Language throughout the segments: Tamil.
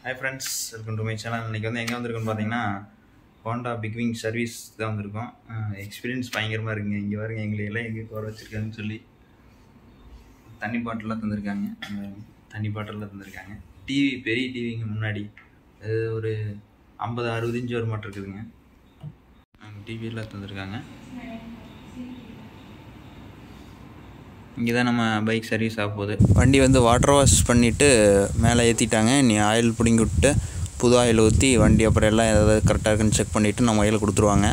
hi friends welcome to my channel இன்றைக்கி வந்து எங்கே வந்திருக்கோன்னு பார்த்தீங்கன்னா ஹோண்டா பிக்விங் சர்வீஸ் தான் வந்திருக்கோம் எக்ஸ்பீரியன்ஸ் பயங்கரமாக இருக்குங்க இங்கே பாருங்க எங்களை எல்லாம் எங்கே குறை வச்சுருக்காங்கன்னு சொல்லி தண்ணி பாட்டிலாம் தந்திருக்காங்க அஹ் தண்ணி பாட்டிலாம் தந்திருக்காங்க டிவி பெரிய டிவிங்க முன்னாடி அது ஒரு ஐம்பது அறுபது இன்ச்சு ஒரு மாட்டம் இருக்குதுங்க டிவியெல்லாம் தந்திருக்காங்க இங்கே தான் நம்ம பைக் சர்வீஸ் ஆக போகுது வண்டி வந்து வாட்டர் வாஷ் பண்ணிவிட்டு மேலே ஏற்றிட்டாங்க நீ ஆயில் பிடிங்கி விட்டு புது ஆயில் ஊற்றி வண்டி அப்புறம் எல்லாம் ஏதாவது கரெக்டாக இருக்குன்னு செக் பண்ணிவிட்டு நம்ம ஆயில் கொடுத்துருவாங்க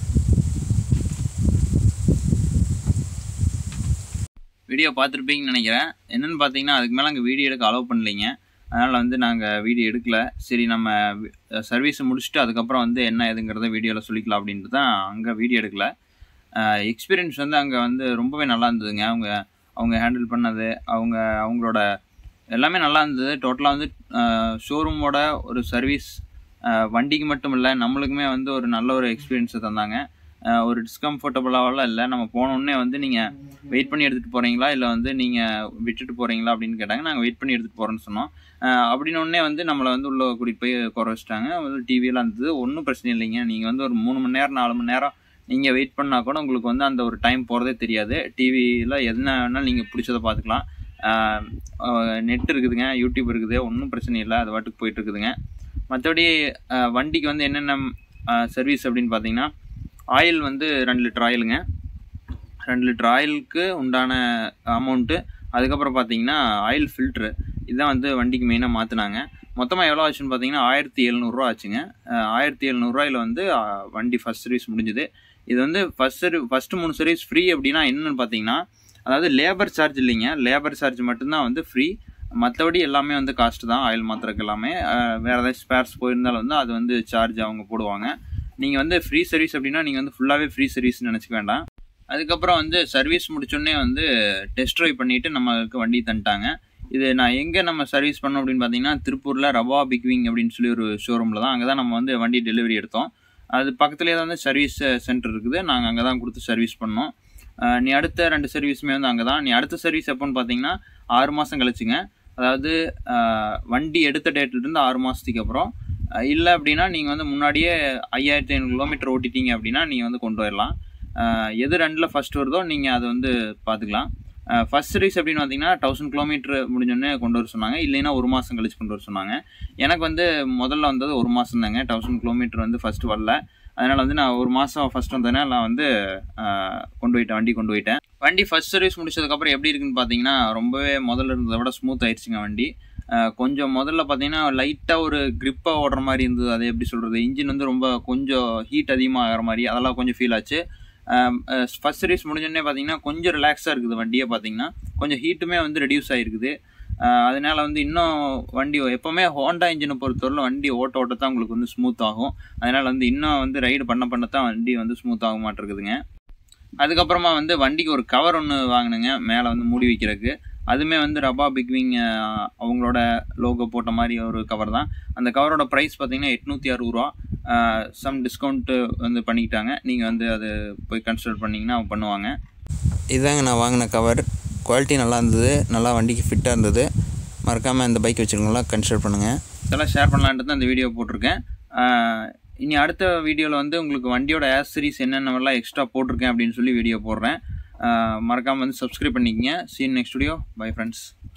வீடியோ பார்த்துருப்பீங்கன்னு நினைக்கிறேன் என்னென்னு பார்த்தீங்கன்னா அதுக்கு மேலே அங்கே வீடியோ எடுக்க அலோவ் பண்ணலைங்க அதனால் வந்து நாங்கள் வீடியோ எடுக்கல சரி நம்ம சர்வீஸ் முடிச்சுட்டு அதுக்கப்புறம் வந்து என்ன ஏதுங்கிறத வீடியோவில் சொல்லிக்கலாம் அப்படின்ட்டு தான் அங்கே வீடியோ எடுக்கல எக்ஸ்பீரியன்ஸ் வந்து அங்கே வந்து ரொம்பவே நல்லா இருந்ததுங்க அவங்க அவங்க ஹேண்டில் பண்ணது அவங்க அவங்களோட எல்லாமே நல்லா இருந்தது டோட்டலாக வந்து ஷோரூமோட ஒரு சர்வீஸ் வண்டிக்கு மட்டும் இல்லை நம்மளுக்குமே வந்து ஒரு நல்ல ஒரு எக்ஸ்பீரியன்ஸை தந்தாங்க அஹ் ஒரு டிஸ்கம்ஃபர்டபுளாகலாம் இல்லை நம்ம போனோடனே வந்து நீங்கள் வெயிட் பண்ணி எடுத்துகிட்டு போகிறீங்களா இல்லை வந்து நீங்கள் விட்டுட்டு போகிறீங்களா அப்படின்னு கேட்டாங்க நாங்கள் வெயிட் பண்ணி எடுத்துகிட்டு போகிறோன்னு சொன்னோம் அஹ் அப்படின்னு உடனே வந்து நம்மளை வந்து உள்ளே கூட்டிகிட்டு போய் குறை வச்சிட்டாங்க வந்து டிவியெல்லாம் இருந்தது ஒன்றும் பிரச்சனை இல்லைங்க நீங்கள் வந்து ஒரு மூணு மணி நேரம் நாலு மணி நேரம் நீங்கள் வெயிட் பண்ணால் கூட உங்களுக்கு வந்து அந்த ஒரு டைம் போகிறதே தெரியாது டிவியில் என்ன வேணாலும் நீங்கள் பிடிச்சதை பார்த்துக்கலாம் நெட் இருக்குதுங்க யூடியூப் இருக்குது ஒன்றும் பிரச்சனை இல்லை அது பாட்டுக்கு போயிட்டு இருக்குதுங்க மற்றபடி வண்டிக்கு வந்து என்னென்ன சர்வீஸ் அப்படின்னு பார்த்தீங்கன்னா ஆயில் வந்து ரெண்டு லிட்டர் ஆயிலுங்க ரெண்டு லிட்டர் ஆயிலுக்கு உண்டான அமௌண்ட்டு அதுக்கப்புறம் பார்த்தீங்கன்னா ஆயில் ஃபில்ட்ரு இதுதான் வந்து வண்டிக்கு மெயினாக மாற்றினாங்க மொத்தமாக எவ்வளோ ஆச்சுன்னு பார்த்தீங்கன்னா ஆயிரத்தி எழுநூறுவா ஆச்சுங்க அஹ் ஆயிரத்தி எழுநூறுவாயில் வந்து அஹ், வண்டி ஃபஸ்ட் சர்வீஸ் முடிஞ்சுது இது வந்து ஃபஸ்ட் சர்வீ ஃபஸ்ட்டு மூணு சர்வீஸ் ஃப்ரீ அப்படின்னா என்னென்னு பார்த்தீங்கன்னா அதாவது லேபர் சார்ஜ் இல்லைங்க லேபர் சார்ஜ் மட்டும்தான் வந்து ஃப்ரீ மற்றபடி எல்லாமே வந்து காஸ்ட் தான் ஆயில் மாத்திரக்கு எல்லாமே அஹ், வேறு ஏதாச்சும் ஸ்பேர்ஸ் போயிருந்தாலும் வந்து அது வந்து சார்ஜ் அவங்க போடுவாங்க நீங்கள் வந்து ஃப்ரீ சர்வீஸ் அப்படின்னா நீங்கள் வந்து ஃபுல்லாகவே ஃப்ரீ சர்வீஸ்னு நினச்சிக்க வேண்டாம் அதுக்கப்புறம் வந்து சர்வீஸ் முடிச்சோடனே வந்து டெஸ்ட் ட்ரைவ் பண்ணிவிட்டு நமக்கு வண்டி தந்துட்டாங்க இது நான் எங்கே நம்ம சர்வீஸ் பண்ணோம் அப்படின்னு பார்த்தீங்கன்னா திருப்பூரில் ரவா பிக்விங் அப்படின்னு சொல்லி ஒரு ஷோரூமில் தான் அங்கே தான் நம்ம வந்து வண்டி டெலிவரி எடுத்தோம் அது பக்கத்துலேயே தான் வந்து சர்வீஸ் சென்டர் இருக்குது நாங்கள் அங்கே தான் கொடுத்து சர்வீஸ் பண்ணோம் அஹ் நீ அடுத்த ரெண்டு சர்வீஸுமே வந்து அங்கே தான் நீ அடுத்த சர்வீஸ் எப்போன்னு பார்த்தீங்கன்னா ஆறு மாதம் கழிச்சுங்க அதாவது அஹ், வண்டி எடுத்த டேட்லேருந்து ஆறு மாதத்துக்கு அப்புறம் இல்லை அப்படின்னா நீங்கள் வந்து முன்னாடியே ஐயாயிரத்தி ஐநூறு கிலோமீட்டர் ஓட்டிட்டீங்க அப்படின்னா நீங்கள் வந்து கொண்டு வரலாம் அஹ், எது ரெண்டில் ஃபஸ்ட் வருதோ நீங்கள் அதை வந்து பார்த்துக்கலாம் ஃபர்ஸ்ட் சர்வீஸ் அப்படின்னு பார்த்தீங்கன்னா தௌசண்ட் கிலோமீட்டர் முடிஞ்சோடனே கொண்டு வர சொன்னாங்க இல்லைன்னா ஒரு மாதம் கழிச்சு கொண்டு வர சொன்னாங்க எனக்கு வந்து முதல்ல வந்தது ஒரு மாதம் தாங்க தௌசண்ட் கிலோமீட்டர் வந்து ஃபஸ்ட்டு வரல அதனால் வந்து நான் ஒரு மாதம் ஃபஸ்ட் வந்ததுனால நான் வந்து அஹ், கொண்டு போயிட்டேன் வண்டி கொண்டு போயிட்டேன் வண்டி ஃபர்ஸ்ட் சர்வீஸ் முடிச்சதுக்கப்புறம் எப்படி இருக்குன்னு பார்த்தீங்கன்னா ரொம்பவே முதல்ல இருந்ததை விட ஸ்மூத் ஆயிடுச்சுங்க வண்டி அஹ், கொஞ்சம் முதல்ல பார்த்தீங்கன்னா லைட்டாக ஒரு க்ரிப்பாக ஓடுற மாதிரி இருந்தது அது எப்படி சொல்கிறது இன்ஜின் வந்து ரொம்ப கொஞ்சம் ஹீட் அதிகமாக ஆகிற மாதிரி அதெல்லாம் கொஞ்சம் ஃபீல் ஆச்சு ஃபர்ஸ்ட் சர்வீஸ் முடிஞ்சோடனே பார்த்தீங்கன்னா கொஞ்சம் ரிலாக்ஸாக இருக்குது வண்டியை பார்த்தீங்கன்னா கொஞ்சம் ஹீட்டுமே வந்து ரெடியூஸ் ஆகிருக்குது அஹ் அதனால வந்து இன்னும் வண்டி எப்போவுமே ஹோண்டா இன்ஜினை பொறுத்தவரை வண்டி ஓட்ட ஓட்ட தான் உங்களுக்கு வந்து ஸ்மூத் ஆகும் அதனால வந்து இன்னும் வந்து ரைடு பண்ண பண்ண தான் வண்டி வந்து ஸ்மூத் ஆக மாட்டிருக்குதுங்க அதுக்கப்புறமா வந்து வண்டிக்கு ஒரு கவர் ஒன்று வாங்கினுங்க மேலே வந்து மூடி வைக்கிறதுக்கு அதுவுமே வந்து ரபா பிக்விங் அவங்களோட லோகோ போட்ட மாதிரி ஒரு கவர் தான் அந்த கவரோட ப்ரைஸ் பார்த்தீங்கன்னா எட்நூற்றி அறுபது ரூபா சம் டிஸ்கவுண்ட்டு வந்து பண்ணிக்கிட்டாங்க நீங்கள் வந்து அது போய் கன்சிடர் பண்ணிங்கன்னா அவங்க பண்ணுவாங்க இதாங்க நான் வாங்கின கவர் குவாலிட்டி நல்லா இருந்தது நல்லா வண்டிக்கு ஃபிட்டாக இருந்தது மறக்காமல் இந்த பைக் வச்சுருக்கவங்களாம் கன்சிடர் பண்ணுங்கள் இதெல்லாம் ஷேர் பண்ணலான்ட்டு தான் இந்த வீடியோ போட்டிருக்கேன் ஆஹ் இனி அடுத்த வீடியோவில் வந்து உங்களுக்கு வண்டியோட ஆக்சரிஸ் என்னென்னவெல்லாம் எக்ஸ்ட்ரா போட்டிருக்கேன் அப்படின்னு சொல்லி வீடியோ போடுறேன் மறக்காமல் வந்து சப்ஸ்கிரைப் பண்ணிக்கங்க see in next video bye friends